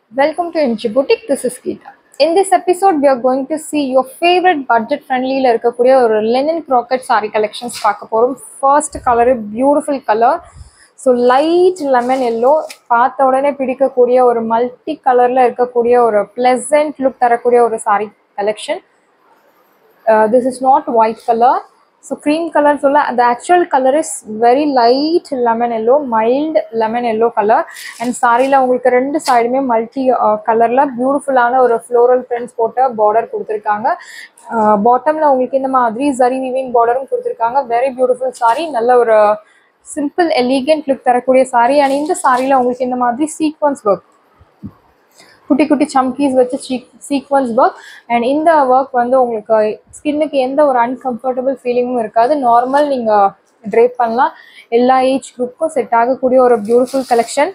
Welcome to MG Boutique. This is Geeta. In this episode, we are going to see your favorite budget friendly ல இருக்கக்கூடிய ஒரு linen crocket saree collections பார்க்க போகிறோம் first colour beautiful colour so light lemon yellow பார்த்த உடனே பிடிக்கக்கூடிய ஒரு multi கலரில் இருக்கக்கூடிய ஒரு ப்ளசன்ட் லுக் தரக்கூடிய ஒரு saree collection this is not white colour so cream colour சொல்ல அந்த actual colour is very light lemon yellow mild lemon yellow colour and சாரியில் உங்களுக்கு ரெண்டு சைடுமே மல்டி கலரில் பியூட்டிஃபுல்லான ஒரு ஃப்ளோரல் பிரிண்ட்ஸ் போட்ட பார்டர் கொடுத்துருக்காங்க பாட்டமில் உங்களுக்கு இந்த மாதிரி ஜரி வீவிங் பார்டரும் கொடுத்துருக்காங்க வெரி பியூட்டிஃபுல் சாரி நல்ல ஒரு சிம்பிள் எலிகென்ட் லுக் தரக்கூடிய சாரி அண்ட் இந்த சாரியில் உங்களுக்கு இந்த மாதிரி சீக்வன்ஸ் ஒர்க் குட்டி குட்டி சம்கீஸ் வச்சு சீக் சீக்வன்ஸ் ஒர்க் அண்ட் இந்த ஒர்க் வந்து உங்களுக்கு ஸ்கின்னுக்கு எந்த ஒரு அன்கம்ஃபர்டபுள் ஃபீலிங்கும் இருக்காது நார்மல் நீங்கள் ட்ரேப் பண்ணலாம் எல்லா ஏஜ் குரூப்புக்கும் செட் ஆகக்கூடிய ஒரு பியூட்டிஃபுல் கலெக்ஷன்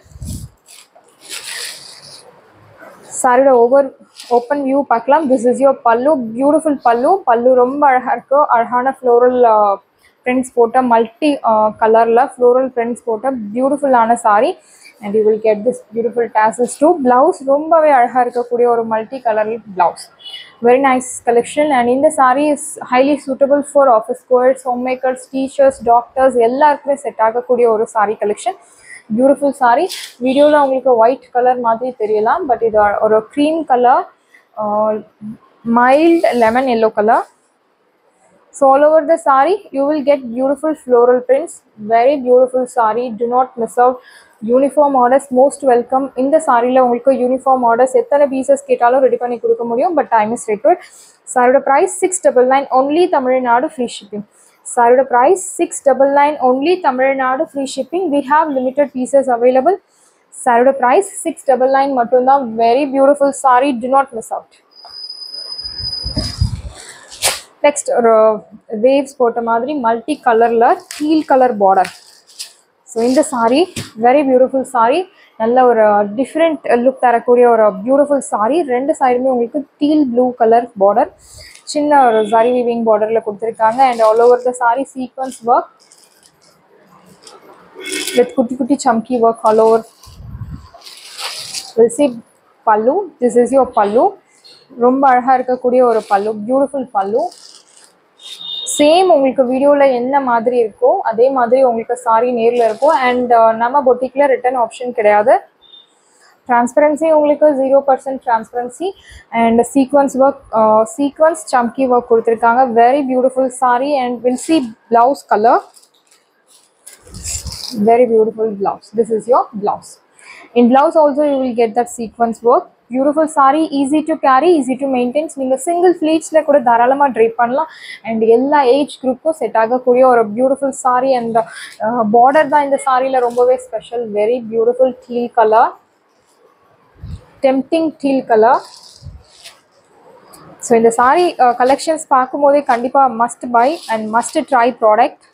சாரியோட ஓவர் ஓப்பன் வியூ பார்க்கலாம் this is your pallu beautiful pallu pallu ரொம்ப அழகாக இருக்கும் அழகான ஃப்ளோரல் பிரிண்ட்ஸ் போட்ட மல்டி கலரில் ஃப்ளோரல் பிரிண்ட்ஸ் போட்ட பியூட்டிஃபுல்லான sari and you will get this beautiful tassels to blouse ரொம்பவே அழகாக இருக்கக்கூடிய ஒரு multi colour blouse very nice collection and இந்த sari is highly suitable for office goers home makers teachers doctors எல்லாருக்குமே செட் ஆகக்கூடிய ஒரு சாரீ கலெக்ஷன் பியூட்டிஃபுல் சாரீ வீடியோவில் உங்களுக்கு ஒயிட் கலர் மாதிரி தெரியலாம் பட் இது ஒரு cream colour mild lemon yellow colour So all over the saree, you will get beautiful floral prints. Very beautiful saree. Do not miss out. Uniform orders most welcome இந்த சாரியில் உங்களுக்கு uniform orders எத்தனை pieces கேட்டாலும் ready பண்ணி கொடுக்க முடியும் but time is required சாரியோட price six double nine only Tamil Nadu free shipping சாரியோட price six double nine only Tamil Nadu free shipping we have limited pieces available சாரியோட ப்ரைஸ் சிக்ஸ் டபுள் நைன் மட்டும்தான் very beautiful sari do not miss out next ஒரு waves போட்ட மாதிரி multi கலரில் deal colour border so இந்த sari very beautiful sari நல்ல ஒரு different look தரக்கூடிய ஒரு பியூட்டிஃபுல் சாரீ ரெண்டு சைடுமே உங்களுக்கு டீல் ப்ளூ கலர் பார்டர் சின்ன ஒரு ஜரி வீவிங் பார்டரில் கொடுத்துருக்காங்க and all over the sari sequence work with குட்டி குட்டி சம்கி work all over will see pallu this is your pallu ரொம்ப அழகாக இருக்கக்கூடிய ஒரு பல்லு பியூட்டிஃபுல் பல்லு சேம் உங்களுக்கு வீடியோவில் என்ன மாதிரி இருக்கோ அதே மாதிரி உங்களுக்கு சாரி நேரில் இருக்கும் அண்ட் நம்ம பொட்டிக்கில் ரிட்டன் ஆப்ஷன் கிடையாது ட்ரான்ஸ்பரன்சி உங்களுக்கு zero percent transparency and sequence work sequence சம்கி ஒர்க் கொடுத்துருக்காங்க very beautiful sari and will see blouse colour very beautiful blouse this is your blouse in blouse also you will get that sequence work beautiful sari easy to carry easy to maintains நீங்கள் single ஃப்ளீட்ஸில் கூட தாராளமாக try பண்ணலாம் and எல்லா age குரூப்புக்கும் set ஆகக்கூடிய ஒரு beautiful sari and border தான் இந்த சாரியில் ரொம்பவே special very beautiful teal colour tempting teal colour so இந்த சாரி கலெக்ஷன்ஸ் பார்க்கும்போதே கண்டிப்பாக must buy and must try product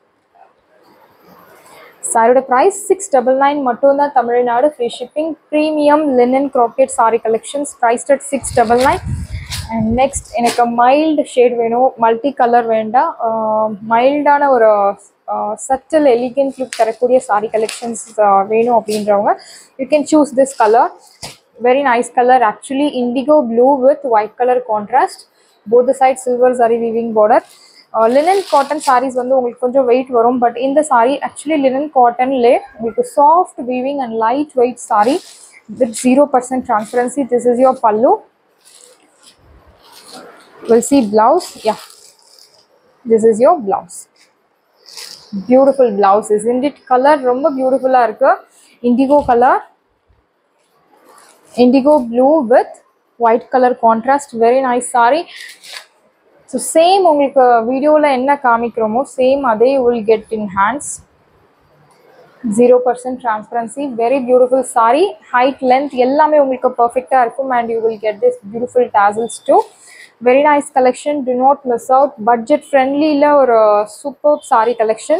சாரியோட ப்ரைஸ் சிக்ஸ் டபுள் நைன் மட்டும்தான் Tamil Nadu free shipping premium linen crochet sari collections priced at six double nine and next எனக்கு mild shade வேணும் multi colour வேண்டாம் மைல்டான ஒரு சட்டில் எலிகென்ட் லுக் தரக்கூடிய சாரி கலெக்ஷன்ஸ் வேணும் அப்படின்றவங்க you can choose this colour very nice colour actually indigo blue with white colour contrast both side silver sari weaving border linen cotton saris வந்து உங்களுக்கு கொஞ்சம் வெயிட் வரும் பட் இந்த சாரீ ஆக்சுவலி லினன் காட்டன்லே உங்களுக்கு soft weaving and light weight sari with zero percent transparency this is your pallu will see blouse yeah this is your blouse beautiful blouse is indeed colour ரொம்ப பியூட்டிஃபுல்லாக இருக்கு indigo colour indigo blue with white colour contrast very nice sari so same உங்களுக்கு வீடியோவில் என்ன காமிக்கிறோமோ same அதே will get in hands zero percent transparency very beautiful sari height length எல்லாமே உங்களுக்கு பர்ஃபெக்டாக இருக்கும் and you will get this beautiful tassels too very nice collection do not miss out budget ஃப்ரெண்ட்லியில் ஒரு சூப்பர் சாரி கலெக்ஷன்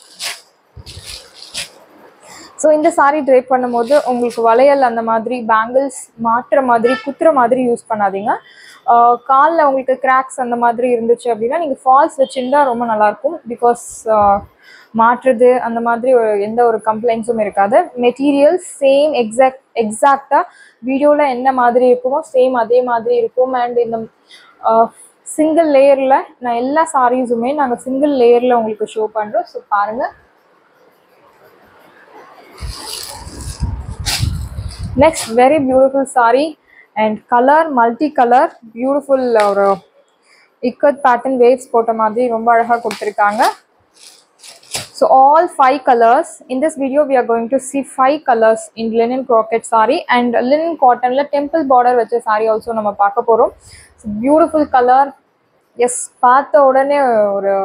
ஸோ இந்த sari try பண்ணும்போது உங்களுக்கு வளையல் அந்த மாதிரி பேங்கிள்ஸ் மாட்டுற மாதிரி குத்துற மாதிரி யூஸ் பண்ணாதீங்க காலில் உங்களுக்கு கிராக்ஸ் அந்த மாதிரி இருந்துச்சு அப்படின்னா நீங்கள் ஃபால்ஸ் வச்சுருந்தா ரொம்ப நல்லாயிருக்கும் பிகாஸ் மாற்றுறது அந்த மாதிரி ஒரு எந்த ஒரு கம்ப்ளைண்ட்ஸும் இருக்காது மெட்டீரியல் சேம் எக்ஸாக்ட் எக்ஸாக்டாக வீடியோவில் என்ன மாதிரி இருக்குமோ சேம் அதே மாதிரி இருக்கும் அண்ட் இந்த சிங்கிள் லேயரில் நான் எல்லா சாரீஸுமே நாங்கள் சிங்கிள் லேயரில் உங்களுக்கு ஷோ பண்ணுறோம் ஸோ பாருங்கள் next very beautiful sari and colour multi colour beautiful ஒரு இக்கத் பேட்டர்ன் வேவ்ஸ் போட்ட மாதிரி ரொம்ப அழகாக கொடுத்துருக்காங்க So all five colors. In this video, we are going to see five colors in linen croquette saree and linen cotton la temple border வச்ச saree also நம்ம பார்க்க போகிறோம் ஸோ பியூட்டிஃபுல் கலர் எஸ் பார்த்த உடனே ஒரு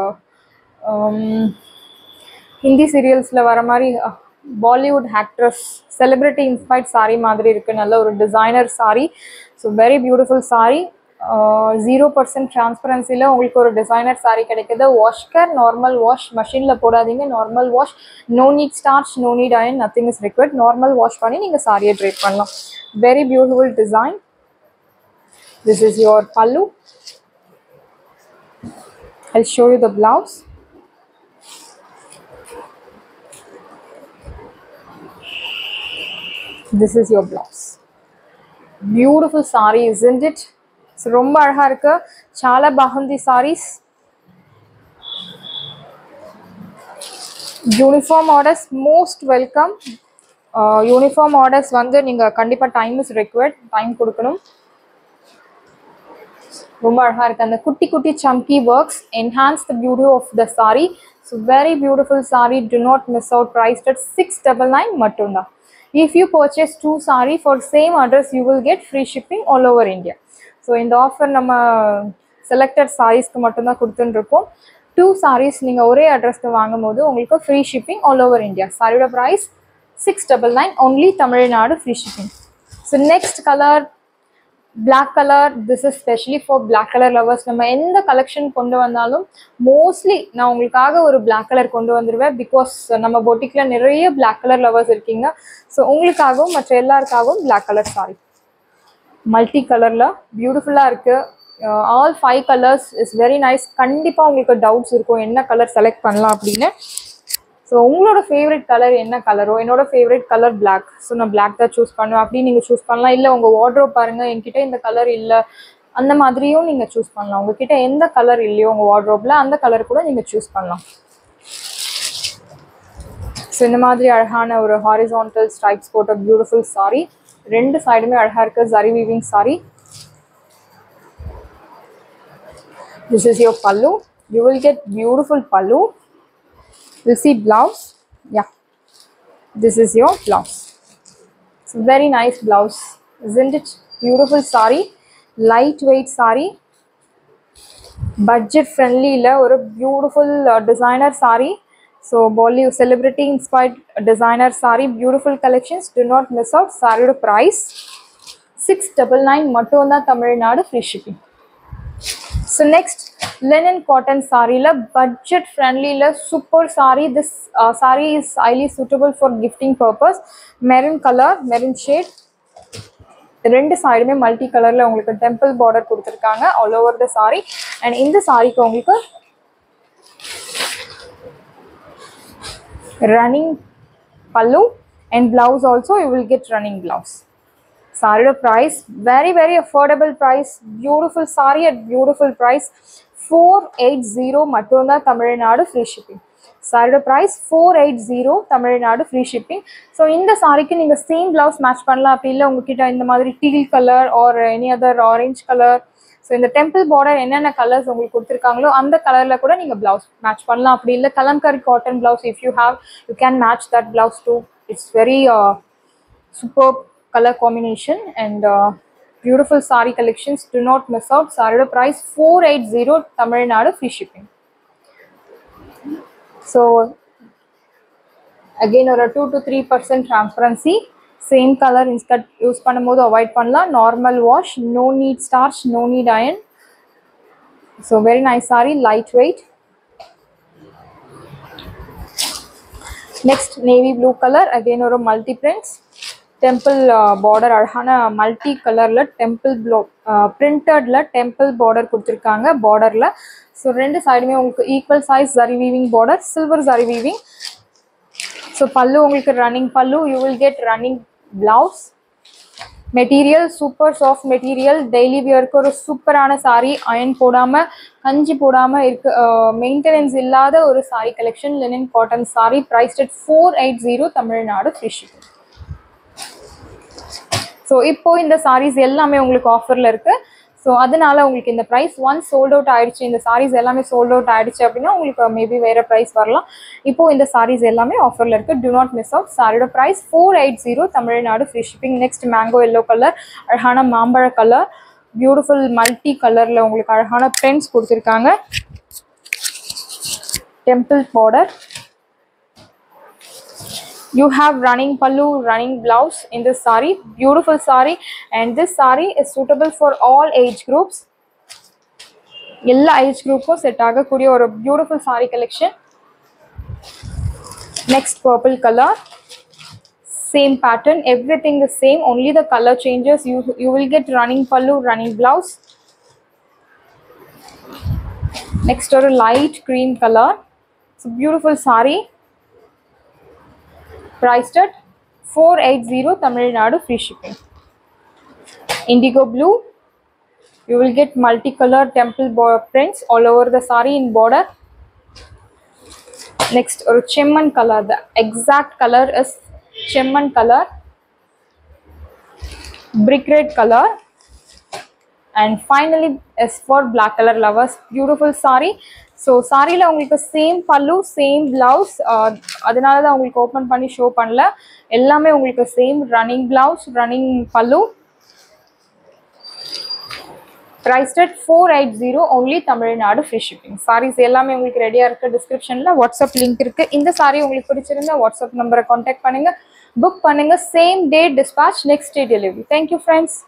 ஹிந்தி சீரியல்ஸில் வர மாதிரி Bollywood actress celebrity inspired saree மாதிரி இருக்குது நல்ல ஒரு designer saree so very beautiful saree zero percent டிரான்ஸ்பரன்சியில் உங்களுக்கு ஒரு டிசைனர் saree கிடைக்குது வாஷ் கேர் நார்மல் வாஷ் மஷினில் போடாதீங்க normal wash no need starch no need iron nothing is required normal wash பண்ணி நீங்கள் சாரியை ட்ரேட் பண்ணலாம் very beautiful design this is your pallu I show you the blouse this is your blouse beautiful saree isn't it so ரொம்ப அழகாக இருக்கு சாலா பஹந்தி saris uniform orders most welcome uniform orders வந்து நீங்கள் கண்டிப்பாக டைம் இஸ் ரெக்வயர்ட் டைம் கொடுக்கணும் ரொம்ப அழகாக இருக்குது அந்த குட்டி குட்டி chamki works enhance the beauty of the sari so very beautiful sari do not miss out price at six double nine மட்டும்தான் if you purchase two sari for same address you will get free shipping all over India so இந்த offer நம்ம selected சாரீஸ்க்கு மட்டும்தான் கொடுத்துட்டுருக்கோம் two saris நீங்கள் ஒரே அட்ரஸ்க்கு வாங்கும் போது உங்களுக்கு free shipping all over India சாரியோட price six double nine only Tamil Nadu free shipping so next colour black colour this is specially for black colour lovers நம்ம எந்த கலெக்ஷன் கொண்டு வந்தாலும் மோஸ்ட்லி நான் உங்களுக்காக ஒரு பிளாக் கலர் கொண்டு வந்துடுவேன் பிகாஸ் நம்ம பொட்டிக்கில் நிறைய பிளாக் கலர் லவர்ஸ் இருக்கீங்க ஸோ உங்களுக்காகவும் மற்ற எல்லாருக்காகவும் பிளாக் கலர் சாரி மல்டி கலரில் பியூட்டிஃபுல்லாக இருக்குது all five colours is very nice கண்டிப்பாக உங்களுக்கு டவுட்ஸ் இருக்கும் என்ன கலர் செலக்ட் பண்ணலாம் அப்படின்னு ஸோ உங்களோட ஃபேவரட் கலர் என்ன கலரோ என்னோட ஃபேவரட் கலர் பிளாக் ஸோ நான் பிளாக் தான் சூஸ் பண்ணுவேன் அப்படி நீங்கள் சூஸ் பண்ணலாம் இல்லை உங்கள் வார்ட்ரோப் பாருங்கள் என்கிட்ட இந்த கலர் இல்லை அந்த மாதிரியும் நீங்கள் சூஸ் பண்ணலாம் உங்ககிட்ட எந்த கலர் இல்லையோ உங்கள் வார்ட்ரோப்பில் அந்த கலர் கூட நீங்கள் சூஸ் பண்ணலாம் ஸோ இந்த மாதிரி அழகான ஒரு ஹாரிசான்டல் ஸ்ட்ரைப்ஸ் போட்ட பியூட்டிஃபுல் சாரி ரெண்டு சைடுமே அழகாக இருக்கு zari weaving sari this is your pallu you will get beautiful pallu will see blouse yeah this is your blouse it's very nice blouse isn't it beautiful saree light weight saree budget ஃப்ரெண்ட்லியில் ஒரு beautiful designer saree so Bollywood celebrity inspired designer sari beautiful collections do not miss out சாரியோட price six double nine மட்டும்தான் Tamil Nadu free shipping so next linen cotton சாரியில் budget ஃப்ரெண்ட்லியில் super sari this sari is highly suitable for gifting purpose maroon colour maroon shade ரெண்டு சைடுமே multi கலரில் உங்களுக்கு temple border கொடுத்துருக்காங்க all over the sari and இந்த சாரிக்கு உங்களுக்கு running pallu and blouse also you will get running blouse saree price very very affordable price beautiful saree at beautiful price 480 மட்டும்தான் Tamil Nadu free shipping சாரியோட price four eight zero Tamil Nadu free shipping so இந்த சாரிக்கு நீங்கள் same blouse match பண்ணலாம் அப்படி இல்லை உங்ககிட்ட இந்த மாதிரி teal colour or any other orange colour so இந்த டெம்பிள் பார்டர் என்னென்ன கலர்ஸ் உங்களுக்கு கொடுத்துருக்காங்களோ அந்த கலரில் கூட நீங்கள் ப்ளவுஸ் மேட்ச் பண்ணலாம் அப்படி இல்லை kalamkari cotton blouse if you have you can match that blouse too it's very super colour combination and beautiful sari collections do not miss out சாரியோட price four eight zero Tamil Nadu free shipping so again ஒரு two to three percent transparency same colour inskirt use பண்ணும்போது avoid பண்ணலாம் normal wash no need starch no need iron so very nice sari light weight next navy blue colour again ஒரு multi prints temple border அழகான multi கலரில் temple flow பிரிண்டடில் temple border கொடுத்துருக்காங்க பார்டரில் so ரெண்டு சைடுமே உங்களுக்கு equal size zari weaving border silver zari weaving so pallu உங்களுக்கு running pallu you will get running blouse material super soft material daily வியருக்கு ஒரு சூப்பரான சாரீ அயன் போடாமல் கஞ்சி போடாமல் இருக்கு மெயின்டெனன்ஸ் இல்லாத ஒரு sari collection linen cotton sari priced at four eight zero Tamil Nadu free shipping so இப்போ இந்த சாரீஸ் எல்லாமே உங்களுக்கு ஆஃபரில் இருக்கு ஸோ அதனால உங்களுக்கு இந்த ப்ரைஸ் ஒன் சோல்ட் அவுட் ஆயிடுச்சு இந்த சாரீஸ் எல்லாமே சோல்ட் அவுட் ஆயிடுச்சு அப்படின்னா உங்களுக்கு மேபி வேற ப்ரைஸ் வரலாம் இப்போ இந்த சாரீஸ் எல்லாமே ஆஃபரில் இருக்கு do நாட் மிஸ் அவுட் சாரியோட price four eight zero Tamil Nadu free shipping next mango yellow colour அழகான மாம்பழ கலர் பியூட்டிஃபுல் மல்டி கலரில் உங்களுக்கு அழகான பிரிண்ட்ஸ் கொடுத்துருக்காங்க temple border you have running pallu running blouse in this saree beautiful saree and this saree is suitable for all age groups எல்லா age குரூப்பும் set ஆகக்கூடிய ஒரு beautiful saree collection next purple colour same pattern everything the same only the color changes you you will get running pallu running blouse next ஒரு light cream color it's a beautiful saree priced at 480 Tamil Nadu free shipping. Indigo blue, you will get multicolor temple bo- prints all over the sari in border. Next, or chemman color. The exact color is chemman color, brick red color, and finally is for black color lovers. Beautiful sari. So சாரியில் உங்களுக்கு same பல்லு same blouse அதனால தான் உங்களுக்கு open பண்ணி show பண்ணல எல்லாமே உங்களுக்கு same running blouse running pallu priced at four eight zero only Tamil Nadu free shipping saris எல்லாமே உங்களுக்கு ரெடியாக இருக்குது டிஸ்கிரிப்ஷனில் வாட்ஸ்அப் லிங்க் இருக்குது இந்த சாரி உங்களுக்கு பிடிச்சிருந்தா வாட்ஸ்அப் நம்பரை காண்டாக்ட் பண்ணுங்கள் புக் பண்ணுங்கள் same day dispatch next day delivery thank you friends